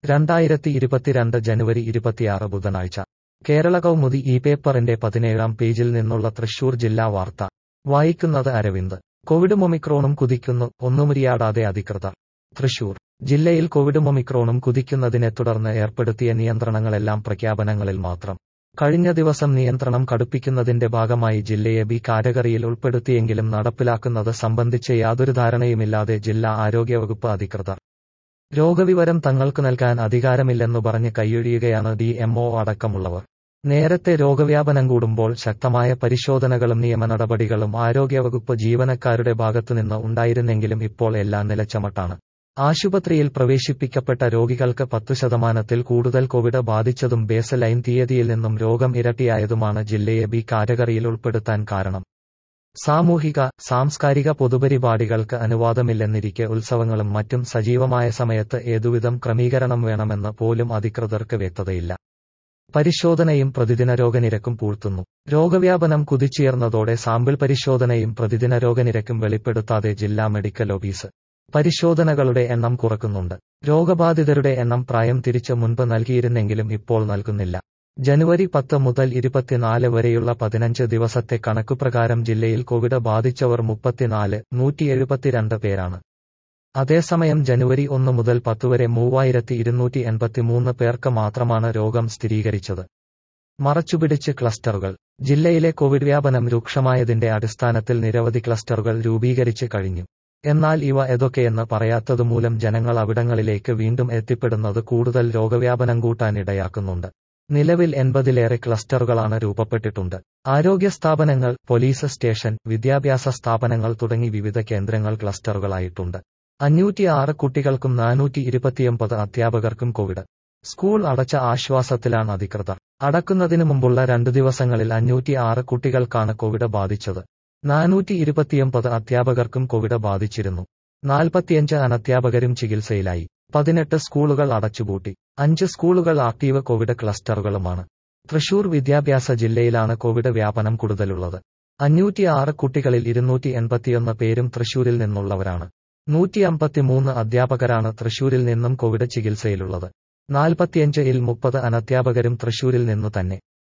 രണ്ടായിരത്തി ഇരുപത്തിരണ്ട് ജനുവരി ഇരുപത്തിയാറ് ബുധനാഴ്ച കേരള കൗമുദി ഈ പേപ്പറിന്റെ പതിനേഴാം പേജിൽ നിന്നുള്ള തൃശൂർ ജില്ലാ വാർത്ത വായിക്കുന്നത് അരവിന്ദ് കോവിഡ് ഒമിക്രോണും കുതിക്കുന്നു ഒന്നുമുരിയാടാതെ അധികൃതർ തൃശൂർ ജില്ലയിൽ കോവിഡ് ഒമിക്രോണും കുതിക്കുന്നതിനെ തുടർന്ന് ഏർപ്പെടുത്തിയ നിയന്ത്രണങ്ങളെല്ലാം പ്രഖ്യാപനങ്ങളിൽ മാത്രം കഴിഞ്ഞ ദിവസം നിയന്ത്രണം കടുപ്പിക്കുന്നതിന്റെ ഭാഗമായി ജില്ലയെ ബി കാറ്റഗറിയിൽ ഉൾപ്പെടുത്തിയെങ്കിലും നടപ്പിലാക്കുന്നത് സംബന്ധിച്ച് യാതൊരു ധാരണയുമില്ലാതെ ജില്ലാ ആരോഗ്യവകുപ്പ് അധികൃതർ രോഗവിവരം തങ്ങൾക്ക് നൽകാൻ അധികാരമില്ലെന്നു പറഞ്ഞ് കൈയൊഴിയുകയാണ് ഡി എംഒ അടക്കമുള്ളവർ നേരത്തെ രോഗവ്യാപനം കൂടുമ്പോൾ ശക്തമായ പരിശോധനകളും നിയമനടപടികളും ആരോഗ്യവകുപ്പ് ജീവനക്കാരുടെ ഭാഗത്തുനിന്ന് ഉണ്ടായിരുന്നെങ്കിലും ഇപ്പോൾ എല്ലാം നിലച്ചമട്ടാണ് ആശുപത്രിയിൽ പ്രവേശിപ്പിക്കപ്പെട്ട രോഗികൾക്ക് പത്തു ശതമാനത്തിൽ കൂടുതൽ കോവിഡ് ബാധിച്ചതും ബേസ് ലൈൻ തീയതിയിൽ നിന്നും രോഗം ഇരട്ടിയായതുമാണ് ജില്ലയെ ബി കാറ്റഗറിയിൽ ഉൾപ്പെടുത്താൻ കാരണം സാമൂഹിക സാംസ്കാരിക പൊതുപരിപാടികൾക്ക് അനുവാദമില്ലെന്നിരിക്കെ ഉത്സവങ്ങളും മറ്റും സജീവമായ സമയത്ത് ഏതുവിധം ക്രമീകരണം വേണമെന്ന് പോലും അധികൃതർക്ക് വ്യക്തതയില്ല പരിശോധനയും പ്രതിദിന രോഗനിരക്കും പൂഴ്ത്തുന്നു രോഗവ്യാപനം കുതിച്ചുയർന്നതോടെ സാമ്പിൾ പരിശോധനയും പ്രതിദിന രോഗനിരക്കും വെളിപ്പെടുത്താതെ ജില്ലാ മെഡിക്കൽ ഓഫീസ് പരിശോധനകളുടെ എണ്ണം കുറക്കുന്നുണ്ട് രോഗബാധിതരുടെ എണ്ണം പ്രായം തിരിച്ച് മുൻപ് നൽകിയിരുന്നെങ്കിലും ഇപ്പോൾ നൽകുന്നില്ല ജനുവരി പത്ത് മുതൽ ഇരുപത്തിനാല് വരെയുള്ള പതിനഞ്ച് ദിവസത്തെ കണക്കുപ്രകാരം ജില്ലയിൽ കോവിഡ് ബാധിച്ചവർ മുപ്പത്തിനാല് നൂറ്റി എഴുപത്തിരണ്ട് പേരാണ് അതേസമയം ജനുവരി ഒന്ന് മുതൽ പത്ത് വരെ മൂവായിരത്തി ഇരുന്നൂറ്റി എൺപത്തിമൂന്ന് പേർക്ക് മാത്രമാണ് രോഗം സ്ഥിരീകരിച്ചത് മറച്ചുപിടിച്ച് ക്ലസ്റ്ററുകൾ ജില്ലയിലെ കോവിഡ് വ്യാപനം രൂക്ഷമായതിന്റെ അടിസ്ഥാനത്തിൽ നിരവധി ക്ലസ്റ്ററുകൾ രൂപീകരിച്ച് കഴിഞ്ഞു എന്നാൽ ഇവ ഏതൊക്കെയെന്ന് പറയാത്തതുമൂലം ജനങ്ങൾ അവിടങ്ങളിലേക്ക് വീണ്ടും എത്തിപ്പെടുന്നത് കൂടുതൽ രോഗവ്യാപനം കൂട്ടാൻ ഇടയാക്കുന്നുണ്ട് നിലവിൽ എൺപതിലേറെ ക്ലസ്റ്ററുകളാണ് രൂപപ്പെട്ടിട്ടുണ്ട് ആരോഗ്യ സ്ഥാപനങ്ങൾ പോലീസ് സ്റ്റേഷൻ വിദ്യാഭ്യാസ സ്ഥാപനങ്ങൾ തുടങ്ങി വിവിധ കേന്ദ്രങ്ങൾ ക്ലസ്റ്ററുകളായിട്ടുണ്ട് അഞ്ഞൂറ്റി ആറ് കുട്ടികൾക്കും നാനൂറ്റി ഇരുപത്തിയൊമ്പത് അധ്യാപകർക്കും കോവിഡ് സ്കൂൾ അടച്ച ആശ്വാസത്തിലാണ് അധികൃതർ അടക്കുന്നതിനു മുമ്പുള്ള രണ്ടു ദിവസങ്ങളിൽ അഞ്ഞൂറ്റി ആറ് കുട്ടികൾക്കാണ് കോവിഡ് ബാധിച്ചത് നാനൂറ്റി ഇരുപത്തിയൊമ്പത് അധ്യാപകർക്കും കോവിഡ് ബാധിച്ചിരുന്നു നാൽപ്പത്തിയഞ്ച് അനധ്യാപകരും ചികിത്സയിലായി പതിനെട്ട് സ്കൂളുകൾ അടച്ചുപൂട്ടി അഞ്ച് സ്കൂളുകൾ ആക്റ്റീവ് കോവിഡ് ക്ലസ്റ്ററുകളുമാണ് തൃശൂർ വിദ്യാഭ്യാസ ജില്ലയിലാണ് കോവിഡ് വ്യാപനം കൂടുതലുള്ളത് അഞ്ഞൂറ്റി ആറ് കുട്ടികളിൽ ഇരുന്നൂറ്റി എൺപത്തിയൊന്ന് പേരും തൃശൂരിൽ നിന്നുള്ളവരാണ് നൂറ്റി അമ്പത്തിമൂന്ന് അധ്യാപകരാണ് തൃശൂരിൽ നിന്നും കോവിഡ് ചികിത്സയിലുള്ളത് നാൽപ്പത്തിയഞ്ച് ഇൽ മുപ്പത് അനധ്യാപകരും തൃശൂരിൽ നിന്നു തന്നെ